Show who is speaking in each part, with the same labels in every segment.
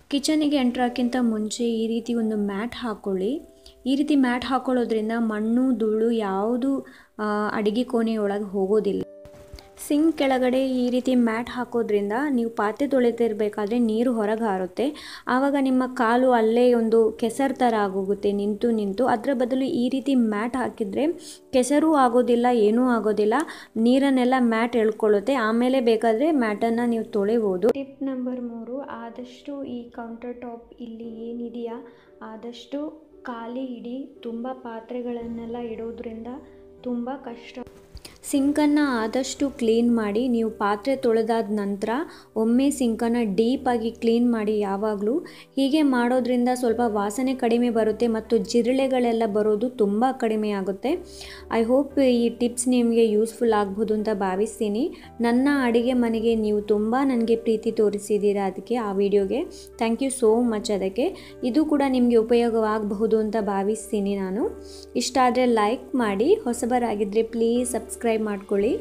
Speaker 1: ಕಿಚನಿಗೆ ಎಂಟ್ರಾಕ್ಕಿಂತ ಮುಂಚೆ ಈ ರೀತಿ ಒಂದು ಮ್ಯಾಟ್ ಹಾಕ್ಕೊಳ್ಳಿ ಈ ರೀತಿ ಮ್ಯಾಟ್ ಹಾಕೊಳ್ಳೋದ್ರಿಂದ ಮಣ್ಣು ಧೂಳು ಯಾವುದು ಅಡುಗೆ ಕೋಣೆಯೊಳಗೆ ಹೋಗೋದಿಲ್ಲ ಸಿಂಕ್ ಕೆಳಗಡೆ ಈ ರೀತಿ ಮ್ಯಾಟ್ ಹಾಕೋದ್ರಿಂದ ನೀವು ಪಾತ್ರೆ ತೊಳಿತಿರ್ಬೇಕಾದ್ರೆ ನೀರು ಹೊರಗೆ ಹಾರುತ್ತೆ ಆವಾಗ ನಿಮ್ಮ ಕಾಲು ಅಲ್ಲೇ ಒಂದು ಕೆಸರು ಥರ ಆಗೋಗುತ್ತೆ ನಿಂತು ನಿಂತು ಅದರ ಬದಲು ಈ ರೀತಿ ಮ್ಯಾಟ್ ಹಾಕಿದರೆ ಕೆಸರು ಆಗೋದಿಲ್ಲ ಏನೂ ಆಗೋದಿಲ್ಲ ನೀರನ್ನೆಲ್ಲ ಮ್ಯಾಟ್ ಎಳ್ಕೊಳ್ಳುತ್ತೆ ಆಮೇಲೆ ಬೇಕಾದರೆ ಮ್ಯಾಟನ್ನು ನೀವು ತೊಳಿಬೋದು ಟಿಪ್ ನಂಬರ್ ಮೂರು ಆದಷ್ಟು ಈ ಕೌಂಟರ್ ಟಾಪ್ ಇಲ್ಲಿ ಏನಿದೆಯಾ ಆದಷ್ಟು ಖಾಲಿ ಇಡಿ ತುಂಬ ಪಾತ್ರೆಗಳನ್ನೆಲ್ಲ ಇಡೋದ್ರಿಂದ ತುಂಬ ಕಷ್ಟ ಸಿಂಕನ್ನು ಆದಷ್ಟು ಕ್ಲೀನ್ ಮಾಡಿ ನೀವು ಪಾತ್ರೆ ತೊಳೆದಾದ ನಂತರ ಒಮ್ಮೆ ಸಿಂಕನ್ನು ಡೀಪಾಗಿ ಕ್ಲೀನ್ ಮಾಡಿ ಯಾವಾಗಲೂ ಹೀಗೆ ಮಾಡೋದ್ರಿಂದ ಸ್ವಲ್ಪ ವಾಸನೆ ಕಡಿಮೆ ಬರುತ್ತೆ ಮತ್ತು ಜಿರಳೆಗಳೆಲ್ಲ ಬರೋದು ತುಂಬ ಕಡಿಮೆ ಆಗುತ್ತೆ ಐ ಹೋಪ್ ಈ ಟಿಪ್ಸ್ ನಿಮಗೆ ಯೂಸ್ಫುಲ್ ಆಗ್ಬೋದು ಅಂತ ಭಾವಿಸ್ತೀನಿ ನನ್ನ ಅಡುಗೆ ಮನೆಗೆ ನೀವು ತುಂಬ ನನಗೆ ಪ್ರೀತಿ ತೋರಿಸಿದ್ದೀರಾ ಅದಕ್ಕೆ ಆ ವಿಡಿಯೋಗೆ ಥ್ಯಾಂಕ್ ಯು ಸೋ ಮಚ್ ಅದಕ್ಕೆ ಇದು ಕೂಡ ನಿಮಗೆ ಉಪಯೋಗವಾಗಬಹುದು ಅಂತ ಭಾವಿಸ್ತೀನಿ ನಾನು ಇಷ್ಟ ಆದರೆ ಲೈಕ್ ಮಾಡಿ ಹೊಸಬರಾಗಿದ್ದರೆ ಪ್ಲೀಸ್ ಸಬ್ಸ್ಕ್ರೈಬ್ ಮಾಡ್ಕೊಳ್ಳಿ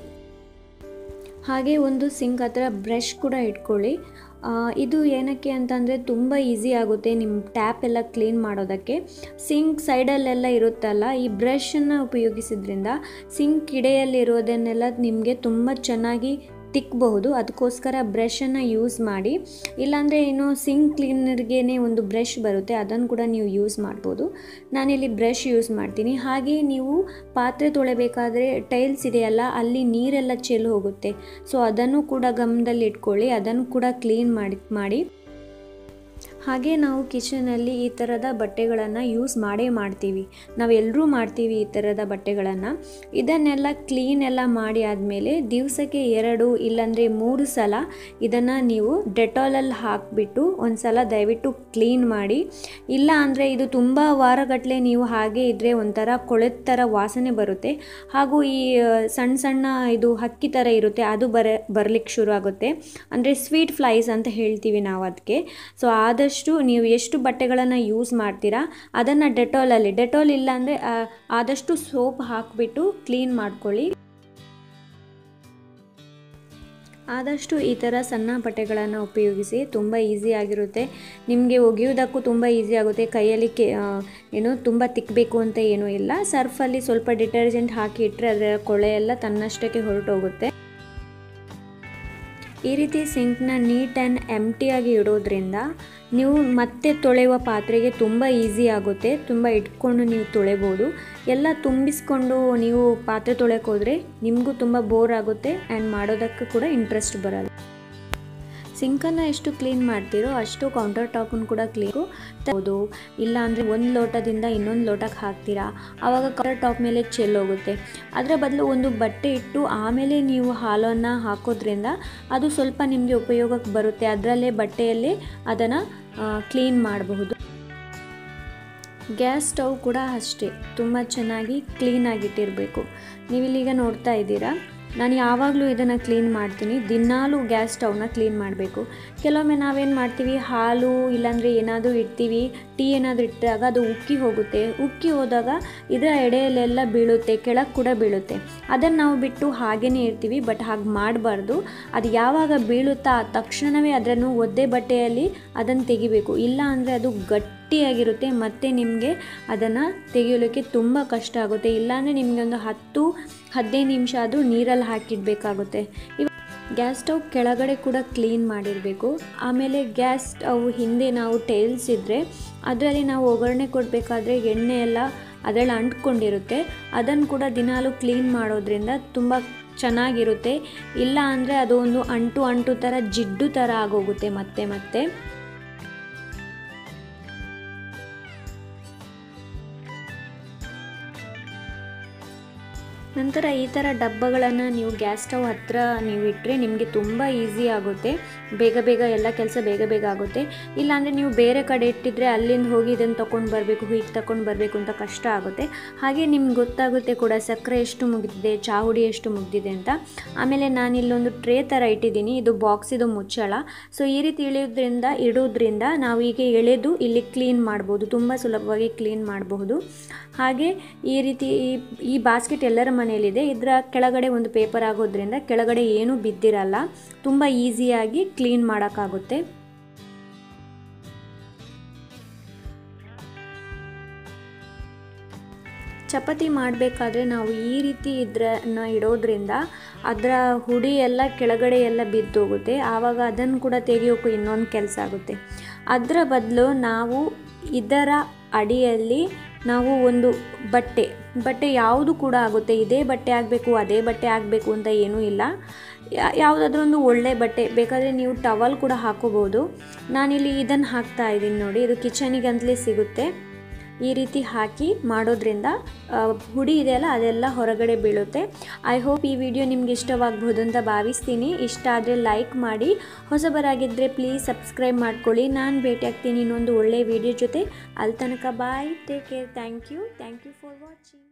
Speaker 1: ಹಾಗೆ ಒಂದು ಸಿಂಕ್ ಹತ್ರ ಬ್ರಷ್ ಕೂಡ ಇಟ್ಕೊಳ್ಳಿ ಇದು ಏನಕ್ಕೆ ಅಂತಂದರೆ ತುಂಬ ಈಸಿ ಆಗುತ್ತೆ ನಿಮ್ಮ ಟ್ಯಾಪ್ ಎಲ್ಲ ಕ್ಲೀನ್ ಮಾಡೋದಕ್ಕೆ ಸಿಂಕ್ ಸೈಡಲ್ಲೆಲ್ಲ ಇರುತ್ತಲ್ಲ ಈ ಬ್ರಷನ್ನು ಉಪಯೋಗಿಸಿದ್ರಿಂದ ಸಿಂಕ್ ಇಡೆಯಲ್ಲಿರೋದನ್ನೆಲ್ಲ ನಿಮಗೆ ತುಂಬ ಚೆನ್ನಾಗಿ ತಿಕ್ಕಬಹುದು ಅದಕ್ಕೋಸ್ಕರ ಬ್ರಷನ್ನು ಯೂಸ್ ಮಾಡಿ ಇಲ್ಲಾಂದರೆ ಏನು ಸಿಂಕ್ ಕ್ಲೀನರ್ಗೇ ಒಂದು ಬ್ರಷ್ ಬರುತ್ತೆ ಅದನ್ನು ಕೂಡ ನೀವು ಯೂಸ್ ಮಾಡ್ಬೋದು ನಾನಿಲ್ಲಿ ಬ್ರಷ್ ಯೂಸ್ ಮಾಡ್ತೀನಿ ಹಾಗೆ ನೀವು ಪಾತ್ರೆ ತೊಳೆಬೇಕಾದ್ರೆ ಟೈಲ್ಸ್ ಇದೆಯಲ್ಲ ಅಲ್ಲಿ ನೀರೆಲ್ಲ ಚೆಲ್ಲಿ ಹೋಗುತ್ತೆ ಸೊ ಅದನ್ನು ಕೂಡ ಗಮನದಲ್ಲಿ ಇಟ್ಕೊಳ್ಳಿ ಅದನ್ನು ಕೂಡ ಕ್ಲೀನ್ ಮಾಡಿ ಮಾಡಿ ಹಾಗೆ ನಾವು ಕಿಚನಲ್ಲಿ ಈ ಥರದ ಬಟ್ಟೆಗಳನ್ನು ಯೂಸ್ ಮಾಡೇ ಮಾಡ್ತೀವಿ ನಾವೆಲ್ಲರೂ ಮಾಡ್ತೀವಿ ಈ ಥರದ ಬಟ್ಟೆಗಳನ್ನು ಇದನ್ನೆಲ್ಲ ಕ್ಲೀನ್ ಎಲ್ಲ ಮಾಡಿ ಆದಮೇಲೆ ದಿವಸಕ್ಕೆ ಎರಡು ಇಲ್ಲಾಂದರೆ ಮೂರು ಸಲ ಇದನ್ನು ನೀವು ಡೆಟಾಲಲ್ಲಿ ಹಾಕಿಬಿಟ್ಟು ಒಂದು ಸಲ ದಯವಿಟ್ಟು ಕ್ಲೀನ್ ಮಾಡಿ ಇಲ್ಲ ಅಂದರೆ ಇದು ತುಂಬ ವಾರಗಟ್ಟಲೆ ನೀವು ಹಾಗೆ ಇದ್ದರೆ ಒಂಥರ ಕೊಳೆದ ಥರ ವಾಸನೆ ಬರುತ್ತೆ ಹಾಗೂ ಈ ಸಣ್ಣ ಸಣ್ಣ ಇದು ಹಕ್ಕಿ ಥರ ಇರುತ್ತೆ ಅದು ಬರ ಬರಲಿಕ್ಕೆ ಶುರು ಆಗುತ್ತೆ ಅಂದರೆ ಸ್ವೀಟ್ ಫ್ಲೈಸ್ ಅಂತ ಹೇಳ್ತೀವಿ ನಾವು ಅದಕ್ಕೆ ಸೊ ಆದಷ್ಟು ನೀವು ಎಷ್ಟು ಬಟ್ಟೆಗಳನ್ನು ಯೂಸ್ ಮಾಡ್ತೀರಾ ಅದನ್ನು ಡೆಟಾಲಲ್ಲಿ ಡೆಟಾಲ್ ಇಲ್ಲ ಅಂದರೆ ಆದಷ್ಟು ಸೋಪ್ ಹಾಕಿಬಿಟ್ಟು ಕ್ಲೀನ್ ಮಾಡ್ಕೊಳ್ಳಿ ಆದಷ್ಟು ಈ ಥರ ಸಣ್ಣ ಬಟ್ಟೆಗಳನ್ನು ಉಪಯೋಗಿಸಿ ತುಂಬ ಈಸಿ ಆಗಿರುತ್ತೆ ನಿಮಗೆ ಒಗೆಯೋದಕ್ಕೂ ತುಂಬ ಈಸಿ ಆಗುತ್ತೆ ಕೈಯಲ್ಲಿ ಕೆ ಏನು ತುಂಬ ತಿಕ್ಕಬೇಕು ಅಂತ ಏನೂ ಇಲ್ಲ ಸರ್ಫಲ್ಲಿ ಸ್ವಲ್ಪ ಡಿಟರ್ಜೆಂಟ್ ಹಾಕಿ ಇಟ್ಟರೆ ಅದರ ಕೊಳೆ ಎಲ್ಲ ತನ್ನಷ್ಟಕ್ಕೆ ಹೊರಟೋಗುತ್ತೆ ಈ ರೀತಿ ಸಿಂಕ್ನ ನೀಟ್ ಆ್ಯಂಡ್ ಎಂಟಿಯಾಗಿ ಇಡೋದ್ರಿಂದ ನೀವು ಮತ್ತೆ ತೊಳೆಯುವ ಪಾತ್ರೆಗೆ ತುಂಬ ಈಸಿ ಆಗುತ್ತೆ ತುಂಬ ಇಟ್ಕೊಂಡು ನೀವು ತೊಳೆಬೋದು ಎಲ್ಲ ತುಂಬಿಸ್ಕೊಂಡು ನೀವು ಪಾತ್ರೆ ತೊಳೆಯೋಕೆ ಹೋದರೆ ನಿಮಗೂ ತುಂಬ ಬೋರ್ ಆಗುತ್ತೆ ಆ್ಯಂಡ್ ಮಾಡೋದಕ್ಕೂ ಕೂಡ ಇಂಟ್ರೆಸ್ಟ್ ಬರಲ್ಲ ಸಿಂಕನ್ನು ಎಷ್ಟು ಕ್ಲೀನ್ ಮಾಡ್ತೀರೋ ಅಷ್ಟು ಕೌಂಟರ್ ಟಾಪನ್ನು ಕೂಡ ಕ್ಲೀನು ತಗೋದು ಇಲ್ಲ ಅಂದರೆ ಒಂದು ಲೋಟದಿಂದ ಇನ್ನೊಂದು ಲೋಟಕ್ಕೆ ಹಾಕ್ತೀರಾ ಆವಾಗ ಕೌಂಟರ್ ಟಾಪ್ ಮೇಲೆ ಚೆಲ್ಲೋಗುತ್ತೆ ಅದರ ಬದಲು ಒಂದು ಬಟ್ಟೆ ಇಟ್ಟು ಆಮೇಲೆ ನೀವು ಹಾಲನ್ನು ಹಾಕೋದ್ರಿಂದ ಅದು ಸ್ವಲ್ಪ ನಿಮಗೆ ಉಪಯೋಗಕ್ಕೆ ಬರುತ್ತೆ ಅದರಲ್ಲೇ ಬಟ್ಟೆಯಲ್ಲೇ ಅದನ್ನು ಕ್ಲೀನ್ ಮಾಡಬಹುದು ಗ್ಯಾಸ್ ಸ್ಟವ್ ಕೂಡ ಅಷ್ಟೇ ತುಂಬ ಚೆನ್ನಾಗಿ ಕ್ಲೀನಾಗಿಟ್ಟಿರಬೇಕು ನೀವಿಲ್ಲೀಗ ನೋಡ್ತಾ ಇದ್ದೀರಾ ನಾನು ಯಾವಾಗಲೂ ಇದನ್ನು ಕ್ಲೀನ್ ಮಾಡ್ತೀನಿ ದಿನಾಲೂ ಗ್ಯಾಸ್ ಸ್ಟವ್ನ ಕ್ಲೀನ್ ಮಾಡಬೇಕು ಕೆಲವೊಮ್ಮೆ ನಾವೇನು ಮಾಡ್ತೀವಿ ಹಾಲು ಇಲ್ಲಾಂದರೆ ಏನಾದರೂ ಇಡ್ತೀವಿ ಟೀ ಏನಾದರೂ ಇಟ್ಟಾಗ ಅದು ಉಕ್ಕಿ ಹೋಗುತ್ತೆ ಉಕ್ಕಿ ಹೋದಾಗ ಇದರ ಎಡೆಯಲ್ಲೆಲ್ಲ ಬೀಳುತ್ತೆ ಕೆಳಗೆ ಕೂಡ ಬೀಳುತ್ತೆ ಅದನ್ನು ನಾವು ಬಿಟ್ಟು ಹಾಗೇ ಇರ್ತೀವಿ ಬಟ್ ಹಾಗೆ ಮಾಡಬಾರ್ದು ಅದು ಯಾವಾಗ ಬೀಳುತ್ತಾ ತಕ್ಷಣವೇ ಅದನ್ನು ಒದ್ದೆ ಬಟ್ಟೆಯಲ್ಲಿ ಅದನ್ನು ತೆಗಿಬೇಕು ಇಲ್ಲ ಅಂದರೆ ಅದು ಗಟ್ಟಿಯಾಗಿರುತ್ತೆ ಮತ್ತು ನಿಮಗೆ ಅದನ್ನು ತೆಗೆಯೋಲಿಕ್ಕೆ ತುಂಬ ಕಷ್ಟ ಆಗುತ್ತೆ ಇಲ್ಲಾಂದರೆ ನಿಮಗೆ ಒಂದು ಹತ್ತು ಹದಿನೈದು ನಿಮಿಷ ಆದರೂ ನೀರಲ್ಲಿ ಹಾಕಿಡಬೇಕಾಗುತ್ತೆ ಇವಾಗ ಗ್ಯಾಸ್ ಸ್ಟವ್ ಕೆಳಗಡೆ ಕೂಡ ಕ್ಲೀನ್ ಮಾಡಿರಬೇಕು ಆಮೇಲೆ ಗ್ಯಾಸ್ ಸ್ಟವ್ ಹಿಂದೆ ನಾವು ಟೈಲ್ಸ್ ಇದ್ದರೆ ಅದರಲ್ಲಿ ನಾವು ಒಗ್ಗರಣೆ ಕೊಡಬೇಕಾದ್ರೆ ಎಣ್ಣೆ ಎಲ್ಲ ಅದರಲ್ಲಿ ಅಂಟ್ಕೊಂಡಿರುತ್ತೆ ಅದನ್ನು ಕೂಡ ದಿನಾಲು ಕ್ಲೀನ್ ಮಾಡೋದ್ರಿಂದ ತುಂಬ ಚೆನ್ನಾಗಿರುತ್ತೆ ಇಲ್ಲ ಅಂದರೆ ಅದು ಒಂದು ಅಂಟು ಅಂಟು ಥರ ಜಿಡ್ಡು ಥರ ಆಗೋಗುತ್ತೆ ಮತ್ತೆ ಮತ್ತೆ ನಂತರ ಈ ಥರ ಡಬ್ಬಗಳನ್ನು ನೀವು ಗ್ಯಾಸ್ ಸ್ಟವ್ ಹತ್ತಿರ ನೀವು ಇಟ್ಟರೆ ನಿಮಗೆ ತುಂಬ ಈಸಿ ಆಗುತ್ತೆ ಬೇಗ ಬೇಗ ಎಲ್ಲ ಕೆಲಸ ಬೇಗ ಬೇಗ ಆಗುತ್ತೆ ಇಲ್ಲಾಂದರೆ ನೀವು ಬೇರೆ ಕಡೆ ಇಟ್ಟಿದ್ರೆ ಅಲ್ಲಿಂದ ಹೋಗಿ ಇದನ್ನು ತೊಗೊಂಡು ಬರಬೇಕು ಹೀಗೆ ತಗೊಂಡು ಬರಬೇಕು ಅಂತ ಕಷ್ಟ ಆಗುತ್ತೆ ಹಾಗೆ ನಿಮ್ಗೆ ಗೊತ್ತಾಗುತ್ತೆ ಕೂಡ ಸಕ್ಕರೆ ಎಷ್ಟು ಮುಗಿದಿದೆ ಚಾಹುಡಿ ಎಷ್ಟು ಮುಗಿದಿದೆ ಅಂತ ಆಮೇಲೆ ನಾನು ಇಲ್ಲೊಂದು ಟ್ರೇ ಥರ ಇಟ್ಟಿದ್ದೀನಿ ಇದು ಬಾಕ್ಸ್ ಇದು ಮುಚ್ಚಳ ಸೊ ಈ ರೀತಿ ಇಳಿಯೋದ್ರಿಂದ ಇಡೋದ್ರಿಂದ ನಾವು ಈಗ ಎಳೆದು ಇಲ್ಲಿ ಕ್ಲೀನ್ ಮಾಡ್ಬೋದು ತುಂಬ ಸುಲಭವಾಗಿ ಕ್ಲೀನ್ ಮಾಡಬಹುದು ಹಾಗೆ ಈ ರೀತಿ ಈ- ಈ ಬಾಸ್ಕೆಟ್ ಎಲ್ಲರ ಮನೆಯಲ್ಲಿದೆ ಇದರ ಕೆಳಗಡೆ ಒಂದು ಪೇಪರ್ ಆಗೋದ್ರಿಂದ ಕೆಳಗಡೆ ಏನೂ ಬಿದ್ದಿರಲ್ಲ ತುಂಬ ಈಸಿಯಾಗಿ ಕ್ಲೀನ್ ಮಾಡೋಕ್ಕಾಗುತ್ತೆ ಚಪಾತಿ ಮಾಡಬೇಕಾದ್ರೆ ನಾವು ಈ ರೀತಿ ಇದ್ರನ್ನ ಇಡೋದ್ರಿಂದ ಅದರ ಹುಡಿ ಎಲ್ಲ ಕೆಳಗಡೆ ಎಲ್ಲ ಬಿದ್ದೋಗುತ್ತೆ ಆವಾಗ ಅದನ್ನು ಕೂಡ ತೆಗೆಯೋಕ್ಕೂ ಇನ್ನೊಂದು ಕೆಲಸ ಆಗುತ್ತೆ ಅದರ ಬದಲು ನಾವು ಇದರ ಅಡಿಯಲ್ಲಿ ನಾವು ಒಂದು ಬಟ್ಟೆ ಬಟ್ಟೆ ಯಾವುದು ಕೂಡ ಆಗುತ್ತೆ ಇದೇ ಬಟ್ಟೆ ಆಗಬೇಕು ಅದೇ ಬಟ್ಟೆ ಆಗಬೇಕು ಅಂತ ಏನೂ ಇಲ್ಲ ಯಾವುದಾದ್ರೂ ಒಂದು ಒಳ್ಳೆ ಬಟ್ಟೆ ಬೇಕಾದರೆ ನೀವು ಟವಲ್ ಕೂಡ ಹಾಕೋಬೋದು ನಾನಿಲ್ಲಿ ಇದನ್ನು ಹಾಕ್ತಾ ಇದ್ದೀನಿ ನೋಡಿ ಇದು ಕಿಚನಿಗಂತಲೇ ಸಿಗುತ್ತೆ ಈ ರೀತಿ ಹಾಕಿ ಮಾಡೋದ್ರಿಂದ ಆ, ಹುಡಿ ಇದೆಯಲ್ಲ ಅದೆಲ್ಲ ಹೊರಗಡೆ ಬೀಳುತ್ತೆ ಐ ಹೋಪ್ ಈ ವಿಡಿಯೋ ನಿಮ್ಗೆ ಇಷ್ಟವಾಗ್ಬೋದು ಅಂತ ಭಾವಿಸ್ತೀನಿ ಇಷ್ಟ ಆದರೆ ಲೈಕ್ ಮಾಡಿ ಹೊಸಬರಾಗಿದ್ದರೆ ಪ್ಲೀಸ್ ಸಬ್ಸ್ಕ್ರೈಬ್ ಮಾಡ್ಕೊಳ್ಳಿ ನಾನು ಭೇಟಿಯಾಗ್ತೀನಿ ಇನ್ನೊಂದು ಒಳ್ಳೆಯ ವಿಡಿಯೋ ಜೊತೆ ಅಲ್ಲಿ ತನಕ bye take care thank you thank you for watching